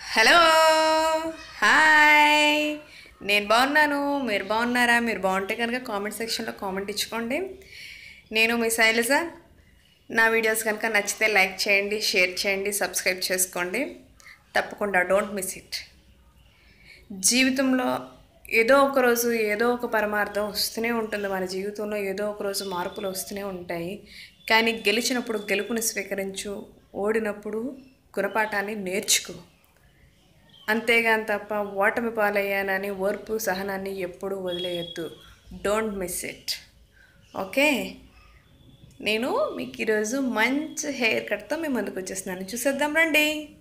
hello hi నేను బాగున్నాను మీరు బాగున్నారా మీరు బాగుంటే కనుక కామెంట్ సెక్షన్లో కామెంట్ ఇచ్చుకోండి నేను మీ శైలజ నా వీడియోస్ కనుక నచ్చితే లైక్ చేయండి షేర్ చేయండి సబ్స్క్రైబ్ చేసుకోండి తప్పకుండా డోంట్ మిస్ ఇట్ జీవితంలో ఏదో ఒక రోజు ఏదో ఒక పరమార్థం వస్తూనే ఉంటుంది మన జీవితంలో ఏదో ఒక రోజు మార్పులు వస్తూనే ఉంటాయి కానీ గెలిచినప్పుడు గెలుపుని స్వీకరించు ఓడినప్పుడు గుణపాఠాన్ని నేర్చుకో అంతేగాని తప్ప ఓటమి పాలయ్యానని ఓర్పు సహనాన్ని ఎప్పుడూ వదిలేయద్దు డోంట్ మిస్ ఇట్ ఓకే నేను మీకు ఈరోజు మంచి హెయిర్ కట్తో మేము ముందుకు వచ్చేస్తున్నాను చూసేద్దాం రండి